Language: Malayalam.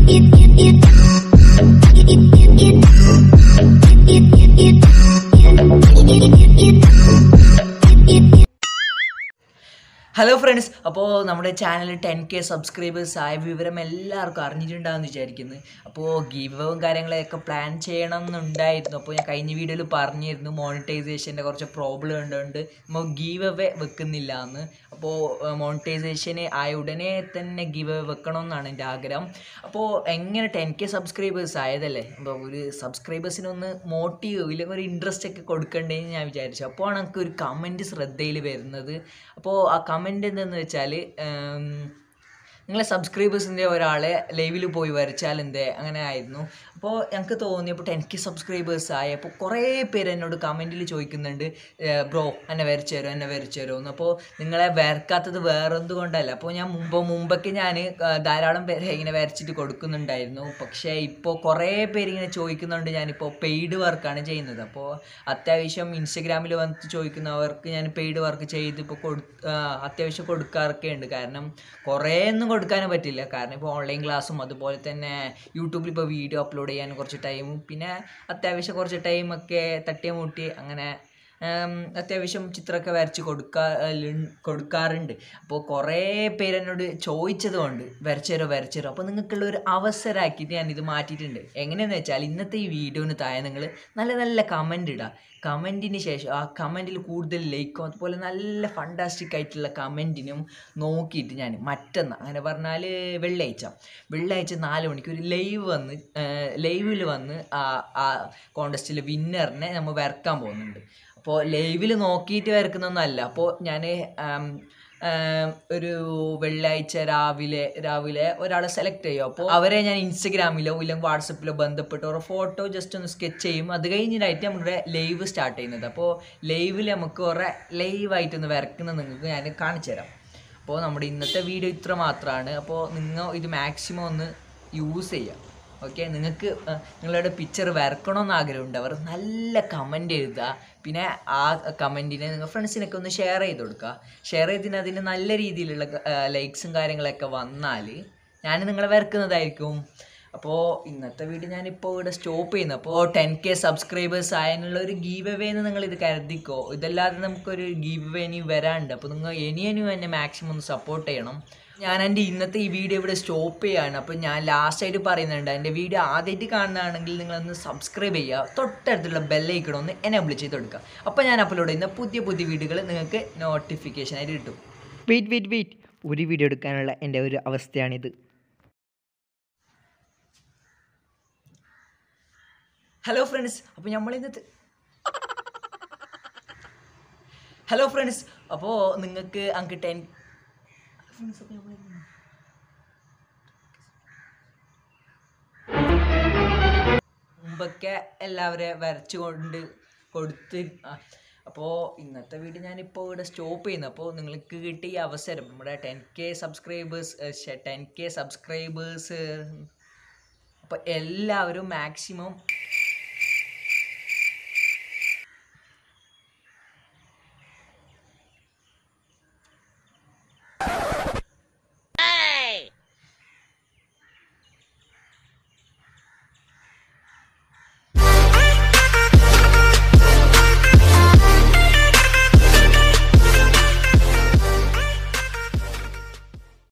ഹലോ ഫ്രണ്ട്സ് അപ്പോൾ നമ്മുടെ ചാനൽ ടെൻ കെ സബ്സ്ക്രൈബേഴ്സ് ആയ വിവരം എല്ലാവർക്കും അറിഞ്ഞിട്ടുണ്ടാകുമെന്ന് വിചാരിക്കുന്നു അപ്പോൾ ഗീവവും കാര്യങ്ങളൊക്കെ പ്ലാൻ ചെയ്യണം എന്നുണ്ടായിരുന്നു അപ്പോൾ ഞാൻ കഴിഞ്ഞ വീഡിയോയിൽ പറഞ്ഞിരുന്നു മോണിറ്റൈസേഷൻ്റെ കുറച്ച് പ്രോബ്ലം ഉണ്ടുകൊണ്ട് നമ്മൾ ഗീവ് അവേ വെക്കുന്നില്ല എന്ന് അപ്പോൾ മോണിറ്റൈസേഷന് ആയ ഉടനെ തന്നെ ഗീവ് അവേ വെക്കണമെന്നാണ് എൻ്റെ ആഗ്രഹം അപ്പോൾ എങ്ങനെ ടെൻ കെ സബ്സ്ക്രൈബേഴ്സ് ആയതല്ലേ അപ്പോൾ ഒരു സബ്സ്ക്രൈബേഴ്സിനൊന്ന് മോട്ടീവ് ഇല്ലെങ്കിൽ ഒരു ഇൻട്രസ്റ്റ് ഒക്കെ കൊടുക്കണ്ടേന്ന് ഞാൻ വിചാരിച്ചു അപ്പോൾ എനിക്ക് ഒരു കമൻറ്റ് ശ്രദ്ധയിൽ വരുന്നത് അപ്പോൾ ആ കമൻറ്റ് എന്തെന്ന് വെച്ചാൽ നിങ്ങളെ സബ്സ്ക്രൈബേഴ്സിൻ്റെ ഒരാളെ ലൈവിൽ പോയി വരച്ചാൽ എന്തേ അങ്ങനെ ആയിരുന്നു അപ്പോൾ ഞങ്ങൾക്ക് തോന്നി അപ്പോൾ ടെൻ കെ സബ്സ്ക്രൈബേഴ്സ് ആയി അപ്പോൾ കുറേ പേര് എന്നോട് കമൻറ്റിൽ ചോദിക്കുന്നുണ്ട് ബ്രോ എന്നെ വരച്ചു തരുമോ എന്നെ വരച്ചു തരുമോ എന്ന് അപ്പോൾ നിങ്ങളെ വരക്കാത്തത് വേറെ എന്തുകൊണ്ടല്ല അപ്പോൾ ഞാൻ മുമ്പ് മുമ്പൊക്കെ ഞാൻ ധാരാളം പേരെ ഇങ്ങനെ വരച്ചിട്ട് കൊടുക്കുന്നുണ്ടായിരുന്നു പക്ഷേ ഇപ്പോൾ കുറേ പേര് ഇങ്ങനെ ചോദിക്കുന്നുണ്ട് ഞാനിപ്പോൾ പെയ്ഡ് വർക്കാണ് ചെയ്യുന്നത് അപ്പോൾ അത്യാവശ്യം ഇൻസ്റ്റഗ്രാമിൽ വന്നിട്ട് ചോദിക്കുന്നവർക്ക് ഞാൻ പെയ്ഡ് വർക്ക് ചെയ്ത് ഇപ്പോൾ കൊടു ആ, അത്യാവശ്യം കൊടുക്കാറൊക്കെ ഉണ്ട് കാരണം കുറേ ഒന്നും കൊടുക്കാനും പറ്റില്ല കാരണം ഇപ്പോൾ ഓൺലൈൻ ക്ലാസ്സും അതുപോലെ തന്നെ യൂട്യൂബിൽ ഇപ്പോൾ വീഡിയോ അപ്ലോഡ് ചെയ്യാൻ കുറച്ച് ടൈമും പിന്നെ അത്യാവശ്യം കുറച്ച് ടൈമൊക്കെ തട്ടിയ മുട്ടി അങ്ങനെ ഉം, അത്യാവശ്യം ചിത്രമൊക്കെ വരച്ച് കൊടുക്കാ കൊടുക്കാറുണ്ട് അപ്പോൾ കുറേ പേര് എന്നോട് ചോദിച്ചത് കൊണ്ട് വരച്ചുതരോ വരച്ചുതരോ അപ്പോൾ നിങ്ങൾക്കുള്ള ഒരു അവസരമാക്കിയിട്ട് ഞാൻ ഇത് മാറ്റിയിട്ടുണ്ട് എങ്ങനെയെന്ന് വെച്ചാൽ ഇന്നത്തെ ഈ വീഡിയോന് താഴെ നിങ്ങൾ നല്ല നല്ല കമൻ്റ് ഇടുക കമൻറ്റിന് ശേഷം ആ കമൻറ്റിൽ കൂടുതൽ ലൈക്കും അതുപോലെ നല്ല ഫണ്ടാസ്റ്റിക് ആയിട്ടുള്ള കമൻറ്റിനും നോക്കിയിട്ട് ഞാൻ മറ്റന്നാ അങ്ങനെ പറഞ്ഞാൽ വെള്ളിയാഴ്ച വെള്ളിയാഴ്ച നാല് മണിക്ക് ഒരു ലൈവ് വന്ന് ലൈവിൽ വന്ന് ആ ആ കോണ്ടസ്റ്റിൽ വിന്നറിനെ നമ്മൾ വരക്കാൻ പോകുന്നുണ്ട് അപ്പോൾ ലൈവിൽ നോക്കിയിട്ട് വരക്കുന്നൊന്നല്ല അപ്പോൾ ഞാൻ ഒരു വെള്ളിയാഴ്ച രാവിലെ രാവിലെ ഒരാളെ സെലക്ട് ചെയ്യും അപ്പോൾ അവരെ ഞാൻ ഇൻസ്റ്റഗ്രാമിലോ ഇല്ലെങ്കിൽ വാട്സപ്പിലോ ബന്ധപ്പെട്ട് ഒരു ഫോട്ടോ ജസ്റ്റ് ഒന്ന് സ്കെച്ച് ചെയ്യും അത് കഴിഞ്ഞിട്ടായിട്ട് നമ്മുടെ ലൈവ് സ്റ്റാർട്ട് ചെയ്യുന്നത് അപ്പോൾ ലൈവിൽ നമുക്ക് കുറേ ലൈവായിട്ടൊന്ന് വരക്കുന്നത് നിങ്ങൾക്ക് ഞാൻ കാണിച്ചു തരാം അപ്പോൾ നമ്മുടെ ഇന്നത്തെ വീഡിയോ ഇത്ര മാത്രമാണ് അപ്പോൾ നിങ്ങൾ ഇത് മാക്സിമം ഒന്ന് യൂസ് ചെയ്യുക ഓക്കെ നിങ്ങൾക്ക് അഹ്, നിങ്ങളുടെ പിക്ചർ വരക്കണമെന്ന് ആഗ്രഹമുണ്ട് അവർ നല്ല കമൻ്റ് എഴുതുക പിന്നെ ആ കമൻറ്റിനെ നിങ്ങൾ ഫ്രണ്ട്സിനൊക്കെ ഒന്ന് ഷെയർ ചെയ്ത് കൊടുക്കുക ഷെയർ ചെയ്തിന് അതിന് നല്ല രീതിയിലുള്ള ലൈക്സും കാര്യങ്ങളൊക്കെ വന്നാൽ ഞാൻ നിങ്ങളെ വരക്കുന്നതായിരിക്കും അപ്പോൾ ഇന്നത്തെ വീഡിയോ ഞാനിപ്പോൾ ഇവിടെ സ്റ്റോപ്പ് ചെയ്യുന്നു അപ്പോൾ ടെൻ കെ സബ്സ്ക്രൈബേഴ്സ് ആയതിനുള്ള ഒരു ഗീവ് അവേ എന്ന് നിങ്ങൾ ഇത് കരുതിക്കോ ഇതല്ലാതെ നമുക്കൊരു ഗീവ് അവേ ഇനി വരാനുണ്ട് അപ്പോൾ നിങ്ങൾ ഇനിയും എന്നെ മാക്സിമം ഒന്ന് സപ്പോർട്ട് ചെയ്യണം ഞാൻ എൻ്റെ ഇന്നത്തെ ഈ വീഡിയോ ഇവിടെ സ്റ്റോപ്പ് ചെയ്യാണ് അപ്പോൾ ഞാൻ ലാസ്റ്റായിട്ട് പറയുന്നുണ്ട് എൻ്റെ വീഡിയോ ആദ്യമായിട്ട് കാണുന്നതാണെങ്കിൽ നിങ്ങളൊന്ന് സബ്സ്ക്രൈബ് ചെയ്യുക തൊട്ടടുത്തുള്ള ബെല്ലൈക്കണം ഒന്ന് എനേബിൾ ചെയ്ത് കൊടുക്കുക അപ്പോൾ ഞാൻ അപ്ലോഡ് ചെയ്യുന്ന പുതിയ പുതിയ വീഡിയോകൾ നിങ്ങൾക്ക് നോട്ടിഫിക്കേഷനായിട്ട് കിട്ടും വെയിറ്റ് വെയിറ്റ് വെയിറ്റ് ഒരു വീഡിയോ എടുക്കാനുള്ള എൻ്റെ ഒരു അവസ്ഥയാണിത് ഹലോ ഫ്രണ്ട്സ് അപ്പോൾ നമ്മൾ ഇന്നത്തെ ഹലോ ഫ്രണ്ട്സ് അപ്പോൾ നിങ്ങൾക്ക് അങ്ങ് ടെൻ മുമ്പൊക്കെ എല്ലാവരെയും വരച്ചു കൊണ്ട് കൊടുത്ത് അപ്പോൾ ഇന്നത്തെ വീഡിയോ ഞാനിപ്പോൾ ഇവിടെ സ്റ്റോപ്പ് ചെയ്യുന്നു അപ്പോൾ നിങ്ങൾക്ക് കിട്ടിയ അവസരം നമ്മുടെ ten K subscribers ten K subscribers അപ്പോൾ എല്ലാവരും മാക്സിമം